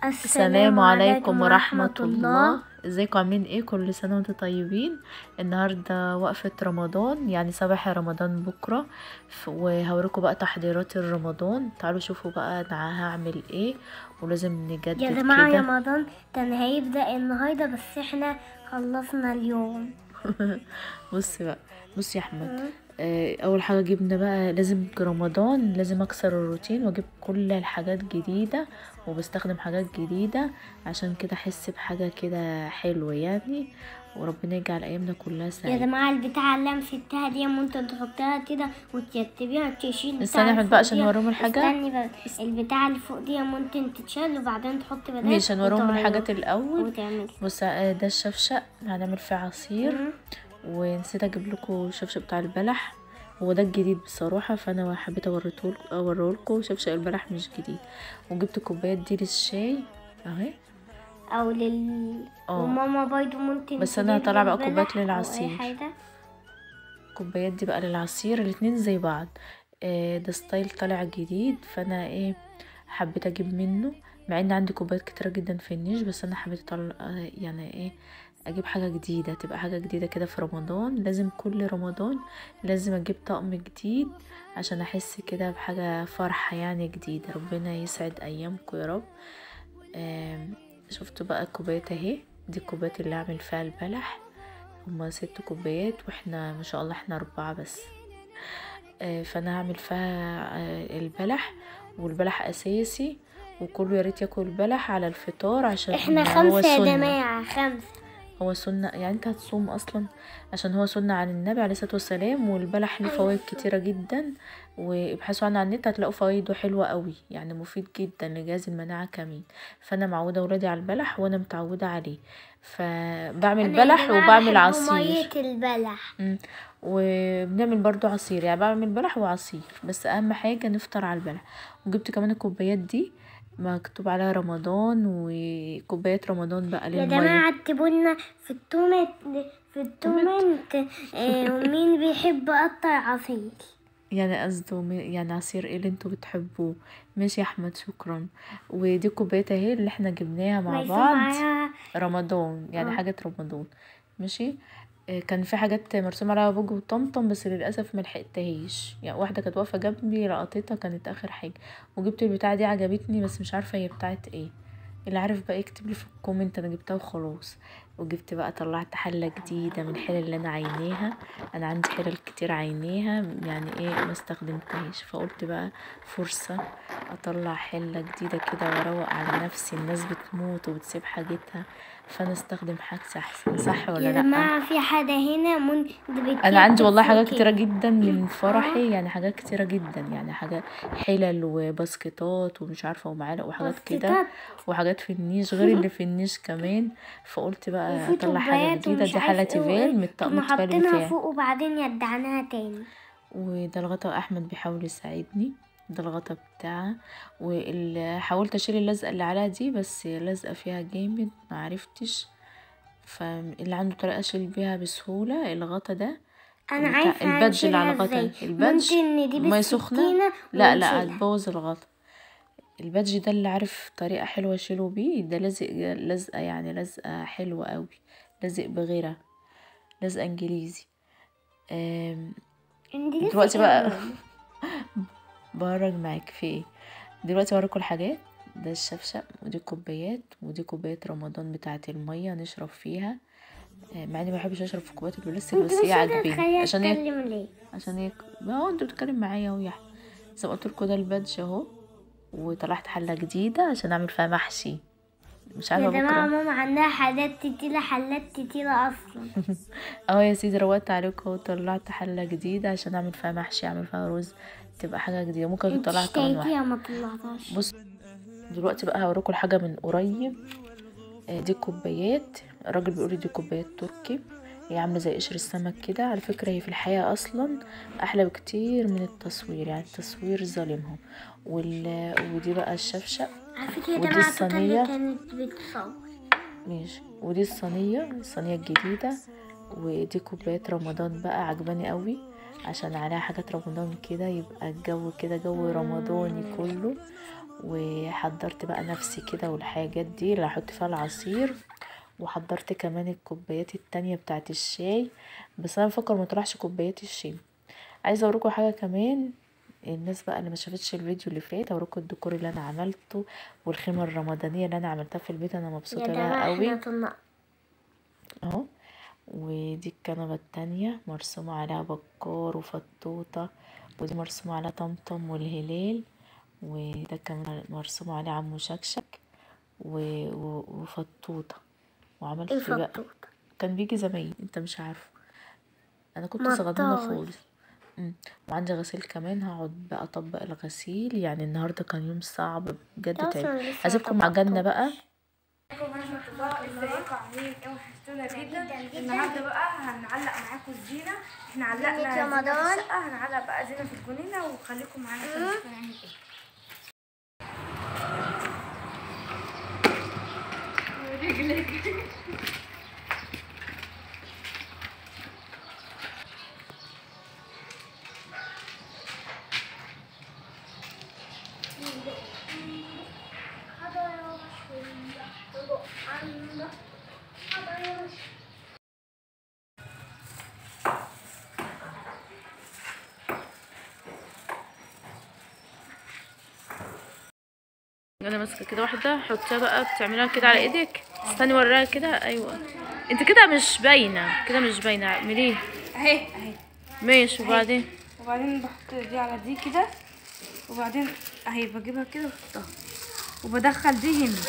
السلام عليكم ورحمة الله ازيكم عاملين ايه كل سنة وانتم طيبين النهاردة وقفة رمضان يعني صباح رمضان بكرة ف- وهوريكم بقى تحضيرات رمضان تعالوا شوفوا بقى انا هعمل ايه ولازم نجدد يا جماعة كده رمضان كان هيبدأ النهاردة بس احنا خلصنا اليوم بص بقى بص يا احمد آه، اول حاجه جبنا بقى لازم رمضان لازم اكسر الروتين واجيب كل الحاجات جديده وبستخدم حاجات جديده عشان كده احس بحاجه كده حلوه يعني وربنا يجعل ايامنا كلها يا سعيده جماعة البتاعة اللي أنا مسكتها دي ممكن تحطها كده وترتبيها تشيل استنى يا بتاع أحمد بقى الفوق عشان دي. نوريهم الحاجة. استني بقى البتاعة اللي فوق دي ممكن تتشال وبعدين تحط بدل ماشي هنوريهم وتغير- الحاجات الاول وتعمل بص آه، ده الشفشق هنعمل فيه عصير مم. ونسيت اجيب لكم الشفشق بتاع البلح هو ده الجديد بصراحة فأنا حبيت أوريته أوريهولكوا شفشق البلح مش جديد وجبت كوبايات دي للشاي أهي أو لل اه. وماما برضو ممكن بس أنا تجيب هطلع بقى البلح كوبايات أو أي للعصير. حاجة. الكوبايات دي بقى للعصير الاتنين زي بعض آه، ده ستايل طالع جديد فانا ايه حبيت اجيب منه مع ان عندي كوبايات كتيرة جدا في النيش بس انا حبيت اطلع آه، يعني ايه اجيب حاجة جديدة تبقى حاجة جديدة كده في رمضان لازم كل رمضان لازم اجيب طقم جديد عشان احس كده بحاجة فرحة يعني جديدة ربنا يسعد ايامكم يا رب آم، شفتوا بقى الكوبايات اهي دي الكوبايات اللي اعمل فيها البلح هما ست كوبايات واحنا ما شاء الله احنا اربعة بس آه، فانا هعمل فيها آه، البلح والبلح اساسي وكله يا ريت ياكل بلح على الفطار عشان احنا هو خمسة يا سنة. جماعة خمسة هو سنة يعني انت هتصوم اصلا عشان هو سنة عن النبي عليه الصلاة والسلام والبلح ليه فوائد كتيرة جدا وابحثوا عنه على النت هتلاقوا فوائده حلوة قوي يعني مفيد جدا لجهاز المناعة كمان فانا معودة ولادي على البلح وانا متعودة عليه فبعمل أنا يا بلح جماعة وبعمل بحب عصير مية البلح مم. وبنعمل برضو عصير يعني بعمل بلح وعصير بس اهم حاجة نفطر على البلح وجبت كمان الكوبايات دي مكتوب عليها رمضان وكوبايات رمضان بقى يا للمية جماعة اكتبوا لنا في التومت في التومنت آه، مين بيحب قطع عصير يعني قصده م- يعني عصير ايه اللي انتوا بتحبوه ماشي يا احمد شكرا ودي كوبايات اهي اللي احنا جبناها مع مرسوم بعض عليها رمضان يعني اه. حاجة رمضان ماشي آه، كان في حاجات مرسوم عليها بوج وطمطم بس للاسف ما لحقتهاش يعني واحده كانت واقفه جنبي لقطتها كانت اخر حاجه وجبت البتاعه دي عجبتني بس مش عارفه هي بتاعت ايه اللي عارف بقى يكتب لي في الكومنت انا جبتها وخلاص وجبت بقى طلعت حله جديده من الحلل اللي انا عينيها انا عندي حلل كتير عينيها يعني ايه ما استخدمتهاش فقلت بقى فرصه اطلع حله جديده كده واروق على نفسي الناس بتموت وبتسيب حاجتها فانا استخدم حاجتي احسن صح ولا يا لا جماعة في حاجة هنا من انا عندي والله حاجات كتير كتيره جدا من فرحي يعني حاجات كتيره جدا يعني حاجات حلل وباسكتات ومش عارفه ومعالق وحاجات كده باسكتات. وحاجات في النيش غير اللي في النيش كمان فقلت بقى وفي اطلع حاجه كوبايات جديده ومش دي عارف حله ايه تيفال وايه. من الطقم كنا التيفال اللي حاطينها فيها فوق وبعدين يدعناها تاني وده الغطا احمد بيحاول يساعدني ده الغطا بتاعها وحاولت اشيل اللزقه اللي عليها دي بس لازقه فيها جامد معرفتش فاللي عنده طريقه اشيل بيها بسهوله الغطا ده انا بتاع- عارفة البادج اللي على هنشيلها الغطا ازاي. البادج ممكن نجيب مية سخنة السكينة لا لا ونشيلها. هتبوظ الغطا البادج ده اللي عارف طريقة حلوة اشيله بيه ده لازق لزقة يعني لزقة حلوة قوي لازق بغيرة لزقة انجليزي آم، انجليزي دلوقتي بقى إيه؟ بهرج معاك في ايه دلوقتي هوريكم الحاجات ده الشفشق ودي الكوبايات ودي كوباية رمضان بتاعة المية نشرب فيها آه، مع اني ما بحبش اشرب في كوبايات البلاستيك انت بس مش هي عاجباني هتتخيل عشان هي اتكلم ليه عشان هيك ما هو انت بتتكلم معايا اهو يا احمد زي ما قلت لكم ده البادج اهو وطلعت حله جديده عشان اعمل فيها محشي مش يا عارفه جماعة بكره ماما عندها حاجات كتيرة حلات كتيرة أصلا اهو يا سيدي روقت عليكم وطلعت حله جديده عشان اعمل فيها محشي اعمل فيها رز تبقى حاجه جديده ممكن انت اطلعها كمان واحده اشتريتيها ما طلعتهاش بص دلوقتي بقى هوريكم الحاجه من قريب آه، دي كوبايات الراجل بيقول لي دي كوبايات تركي هي عامله زي قشر السمك كده على فكره هي في الحقيقه اصلا احلى بكتير من التصوير يعني التصوير ظالمهم وال... ودي بقى الشفشق على فكرة يا ودي جماعة الصينية. توتا اللي كانت بتصور ماشي ودي الصينيه الصينيه الجديده ودي كوبايات رمضان بقى عجباني قوي عشان عليها حاجات رمضان كده يبقى الجو كده جو رمضاني كله وحضرت بقى نفسي كده والحاجات دي اللي هحط فيها العصير وحضرت كمان الكوبايات التانية بتاعت الشاي بس انا بفكر مطرحش كوبايات الشاي عايزه اوريكم حاجه كمان الناس بقى اللي ما شافتش الفيديو اللي فات اوريكم الديكور اللي انا عملته والخيمه الرمضانيه اللي انا عملتها في البيت انا يا مبسوطه جماعة بيها قوي احنا طلع اهو ودي الكنبة التانية مرسوم عليها بكار وفطوطة ودي مرسوم عليها طمطم والهلال وده كمان مرسوم عليه عمو شكشك و... و... وفطوطة وعملت ايه فيه بقى فطوط كان بيجي زمان انت مش عارفه انا كنت صغننه مطاي. خالص مم. وعندي غسيل كمان هقعد بقى اطبق الغسيل يعني النهارده كان يوم صعب بجد أصلاً تعب لسه هسيبكم ما مع جنة طبقتوش. بقى ازيكم عاملين ايه وحشتونا جدا النهارده بقى هنعلق معاكم الزينه احنا علقنا زينة زينة في رمضان. الشقه هنعلق بقى زينه في الجنينه وخليكم معانا عشان نشوف هنعمل ايه ورجلك انا ماسكه كده واحده حطيها بقى بتعملها كده على ايدك استني وراها كده ايوه انت كده مش باينه كده مش باينه اعمليه اهي اهي ماشي وبعدين وبعدين بحط دي على دي كده وبعدين اهي بجيبها كده واحطها وبدخل دي هنا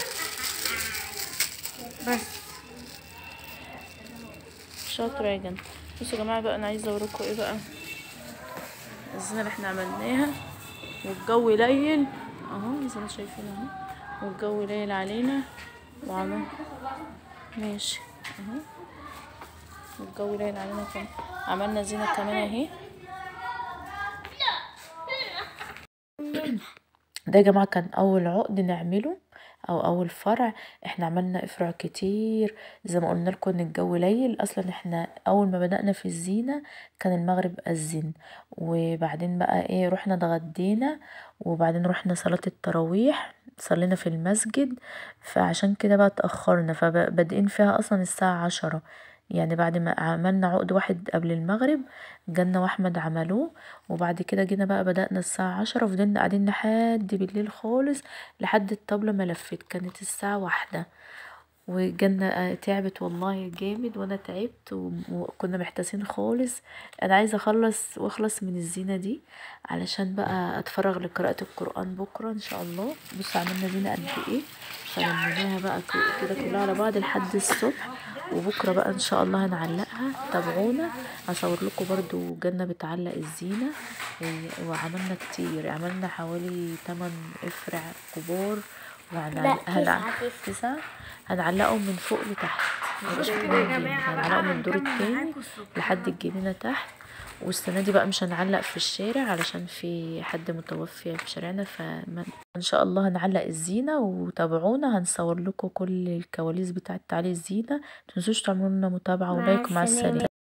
بس شاطره يا جنة بصوا يا جماعه بقى انا عايزه اوريكم ايه بقى الزينه اللي احنا عملناها والجو ليل اهو زي ما انتوا شايفين اهو والجو ليل علينا وعمل ماشي اهو والجو ليل علينا كمان عملنا زينه كمان اهي ده يا جماعة كان أول عقد نعمله أو أول فرع احنا عملنا إفرع كتير زي ما قلنا لكم إن الجو ليل أصلا احنا أول ما بدأنا في الزينة كان المغرب أذن وبعدين بقى ايه رحنا اتغدينا وبعدين رحنا صلاة التراويح صلينا في المسجد فعشان كده بقى اتأخرنا فبادئين فيها أصلا الساعة عشرة يعني بعد ما عملنا عقد واحد قبل المغرب جنة واحمد عملوه وبعد كده جينا بقى بدأنا الساعة عشرة وفضلنا قاعدين لحد بالليل خالص لحد الطبلة ما لفت كانت الساعة واحدة وجنة آه، تعبت والله جامد وانا تعبت و- وكنا محتاسين خالص انا عايزه اخلص واخلص من الزينه دي علشان بقى اتفرغ لقراءه القران بكره ان شاء الله بصوا عملنا زينه قد ايه فلميناها بقى ك- كده كلها على بعض لحد الصبح وبكره بقى ان شاء الله هنعلقها تابعونا هصور لكم برضو جنة بتعلق الزينة و- وعملنا كتير عملنا حوالي 8 افرع كبار لا وهنعلق تسعة تسعة تسعة هنعلقهم من فوق لتحت مبقاش كده يا كلهم جنب جماعة بقى هنعلقهم من الدور هنكمل التاني معاكم الصبح. لحد الجنينة تحت والسنة دي بقى مش هنعلق في الشارع علشان في حد متوفي في شارعنا فإن شاء الله هنعلق الزينة وتابعونا هنصور لكم كل الكواليس بتاعة تعليق الزينة متنسوش تعملوا لنا متابعة مع ولايك مع السلامة. السلامة